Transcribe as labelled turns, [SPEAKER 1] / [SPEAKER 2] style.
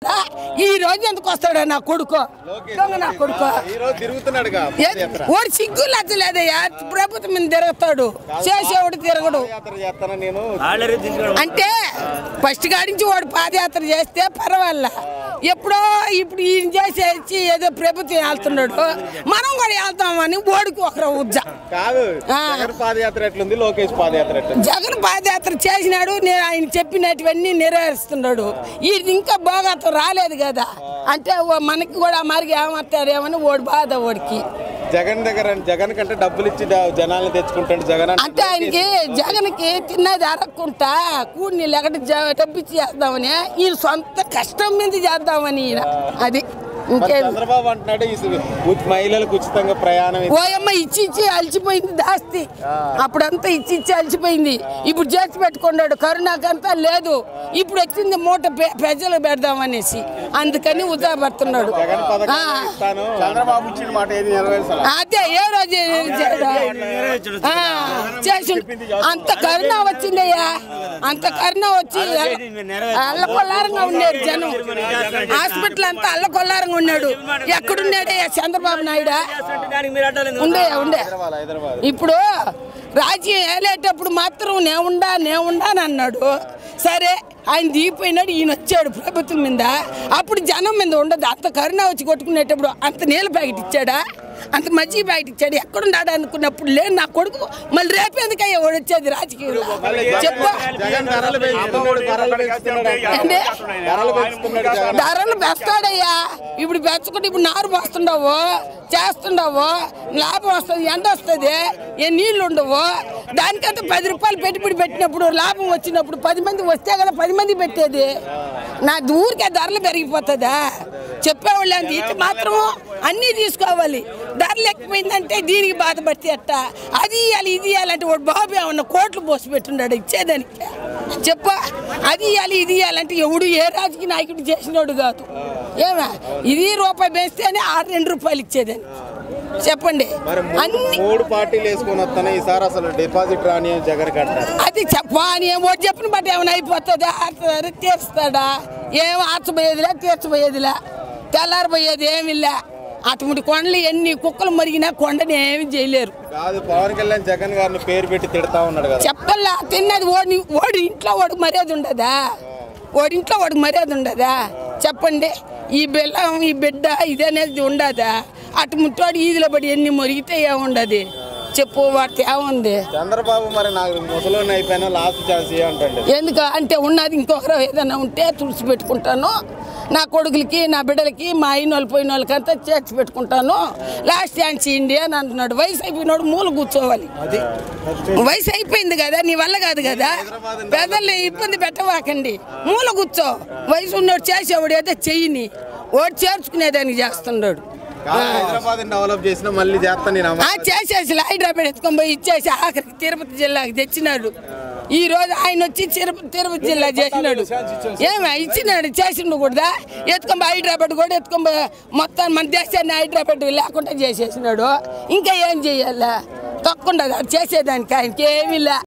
[SPEAKER 1] రాడా ఈ రోజు ఎందుకు వస్తాడా నా కొడుకు దొంగ నా కొడుకు
[SPEAKER 2] ఈ రోజు తిరుగుతున్నాడుగా
[SPEAKER 1] ఏ- వాడు సిగ్గు లచ్చలేదయ్యా ప్రభుత్వం మీద తిరుగుతాడు చేసేవాడు తిరగడు
[SPEAKER 2] పాదయాత్ర చేస్తాను నేను
[SPEAKER 1] అంటే ఫస్ట్ కాడించి వాడు పాదయాత్ర చేస్తే పర్వాలే ఎప్పుడో ఇప్పుడు ఈయన చేసేసి ఏదో ప్రభుత్వం వెళ్తున్నాడు మనం కూడా వెళ్తామని ఓడికి ఒకరు ఉజ్జ
[SPEAKER 2] కాదు
[SPEAKER 1] ఆ.
[SPEAKER 2] జగన్ పాదయాత్ర ఎట్లుంది లోకేష్ పాదయాత్ర ఎట్లుంది
[SPEAKER 1] జగన్ పాదయాత్ర చేసినాడు నేను ఆయన చెప్పినటువన్నీ నెరవేరుస్తున్నాడు ఇది ఇంకా భోగతం రాలేదు కదా అంటే ఓ మనకి కూడా మరికి ఏమవుతారేమని ఓడి బాధ ఓడికి
[SPEAKER 2] జగన్ దగ్గర జగన్ కంటే డబ్బులు ఇచ్చి ద- జనాల్ని తెచ్చుకుంటాడు జగన్ అంటే
[SPEAKER 1] అంటే ఆయనకి జగన్కి తిన్నది అరక్కుంటా కూడిని లెగట డబ్బిచ్చి చేద్దామని ఈయన సొంత కష్టం మీద చేద్దామని ఈయన అది
[SPEAKER 2] మరి
[SPEAKER 1] ఇంకేం
[SPEAKER 2] చంద్రబాబు అంటున్నాడు ఈ సు- ఉచ్- మహిళలకు ఉచితంగా ప్రయాణం ఇ-
[SPEAKER 1] ఓయమ్మ ఇచ్చి ఇచ్చి అలసిపోయింది దాస్తి అప్పుడంతా ఇచ్చి ఇచ్చి అలసిపోయింది ఇప్పుడు చేసి పెట్టుకున్నాడు కరుణాకంతా లేదు ఇప్పుడు వచ్చింది మూట పె- ప్రజలు పెడదామనేసి అందుకని ఉత్సాహపడుతున్నాడు
[SPEAKER 2] జగన్ పథకం
[SPEAKER 1] ఆ.
[SPEAKER 2] ఇస్తాను చంద్రబాబు ఇచ్చిన మాట ఏది నెరవేర్చాలి
[SPEAKER 1] అదే ఏ రోజు చేయడా? ఆ, చేసి అంత కరుణ వచ్చిందయ్యా అంత కరుణ వచ్చి అల్లకొల్లారంగా ఉన్నారు జనం హాస్పిటల్ అంతా అల్లకొల్లారంగా ఉన్నాడు ఎక్కడున్నాడయ్యా చంద్రబాబు నాయుడు ఉండే ఉండే
[SPEAKER 2] హైదరాబాద్ హైదరాబాద్
[SPEAKER 1] ఇప్పుడు రాజ్యం ఏలేటప్పుడు మాత్రం నేవుండా నేవుండా అని అన్నాడు సరే ఆయన దిగిపోయినాడు ఈయన వచ్చాడు ప్రభుత్వం మీద అప్పుడు జనం మీద ఉండదు అంత కరుణ వచ్చి కొట్టుకునేటప్పుడు అంత నీళ్ళ ప్యాకెట్ ఇచ్చాడా అంత మజ్జిగ ప్యాకెట్ ఇచ్చాడు ఎక్కడున్నాడు అనుకున్నప్పుడు లేదు నా కొడుకు మళ్ళీ రేపేందుకయ్యా వాడు వచ్చేది రాజకీయంలో చెప్పు
[SPEAKER 2] జగన్ ధరలు పెంచుతున్నాడు ధరలు పెంచుతున్నాడు
[SPEAKER 1] ఏంటి?
[SPEAKER 2] ధరలు పెంచుతున్నాడు జగన్
[SPEAKER 1] ధరలు పెస్తాడయ్యా ఇప్పుడు పెంచుకుంటే ఇప్పుడు నారు పోస్తుండవు చేస్తుండవు లాభం వస్తుంది ఎండ వస్తుంది ఏ నీళ్లు ఉండవు దానికంతా పది రూపాయలు పెట్టుబడి పెట్టినప్పుడు లాభం వచ్చినప్పుడు పది మంది వస్తే కదా పది మంది పెట్టేది నా ఊరికే ధరలు పెరిగిపోతుందా చెప్పేవాళ్ళు అంత ఇటు మాత్రం అన్నీ తీసుకోవాలి ధరలు ఎక్కిపోయిందంటే దీనికి బాధపడితే అట్ట అది ఇవ్వాలి ఇది ఇవ్వాలంటే వాడు బాబు ఏమన్నా కోట్లు పోసి పెట్టున్నాడు ఇచ్చేదానికి చెప్ప అది ఇవ్వాలి ఇది ఇవ్వాలంటే ఎవడు ఏ రాజకీయ నాయకుడు చేసినోడు కాదు ఏమా ఇది రూపాయి పెంచితేనే ఆరు రెండు రూపాయలు ఇచ్చేదని చెప్పండి
[SPEAKER 2] మరి మూ-
[SPEAKER 1] అన్ని
[SPEAKER 2] మూడు పార్టీలు వేసుకొని వస్తాను ఈసారి అసలు డిపాజిట్ రాని అని జగన్ కట్టారు
[SPEAKER 1] అది చెప్పని వాడు చెప్పిన బట్టి ఏమైనా అయిపోతుందా ఆడుతుందా తీరుస్తాడా ఏం ఆర్చబోయేదిలే తీర్చబోయేదిలే తెల్లారిపోయేది ఏమిలే అటువంటి కొండలు ఎన్ని కుక్కలు మరిగినా కొండని ఏమి చేయలేరు
[SPEAKER 2] కాదు పవన్ కళ్యాణ్ జగన్ గారిని పేరు పెట్టి తిడతా ఉన్నాడు కదా
[SPEAKER 1] చెప్పల్లా తిన్నది ఓడి ఓడి ఇంట్లో వాడికి మర్యాద ఉండదా వాడి ఇంట్లో వాడికి మర్యాద ఉండదా చెప్పండి ఈ బెల్లం ఈ బిడ్డ ఇదనేది ఉండదా అటు ముట్టోడు ఈదిలో పడి ఎన్ని మురిగితే ఏముండదు చెప్పు వాడికి ఏముంది
[SPEAKER 2] చంద్రబాబు మరి నాకు ముసలోని అయిపోయినా లాస్ట్ ఛాన్స్ అంటాడు
[SPEAKER 1] ఎందుకు అంటే ఉన్నది ఇంకొకరు ఏదైనా ఉంటే తుడిచి పెట్టుకుంటాను నా కొడుకులకి నా బిడ్డలకి మా అయిన వాళ్ళు పోయిన వాళ్ళకంతా చేర్చి పెట్టుకుంటాను లాస్ట్ ఛాన్స్ ఇండియా అని అంటున్నాడు వయసు అయిపోయినోడు మూల కూర్చోవాలి వయసు అయిపోయింది కదా నీ వల్ల కాదు కదా పెద్దల్ని ఇబ్బంది పెట్టవాకండి మూల కూర్చో వయసు ఉన్నోడు చేసేవాడు ఏదో చెయ్యిని ఓడి చేర్చుకునేదానికి చేస్తున్నాడు
[SPEAKER 2] హైదరాబాద్ డెవలప్ చేసిన మళ్ళీ చేస్తాను నేను
[SPEAKER 1] ఆ చేసేసి హైదరాబాద్ ఎత్తుకొని పోయి ఇచ్చేసి ఆఖరికి తిరుపతి జిల్లాకి తెచ్చినాడు ఈ రోజు ఆయన వచ్చి తిరుపతి తిరుపతి జిల్లా చేసినాడు ఏమా ఇచ్చినాడు చేసిండు కూడా ఎత్తుకొని పోయి హైదరాబాద్ కూడా ఎత్తుకొని పోయి మొత్తం మన దేశాన్ని హైదరాబాద్ లేకుండా చేసేసినాడు ఇంకా ఏం చెయ్యాలా తక్కువ చేసేదానికి ఆయనకి ఏమీ లే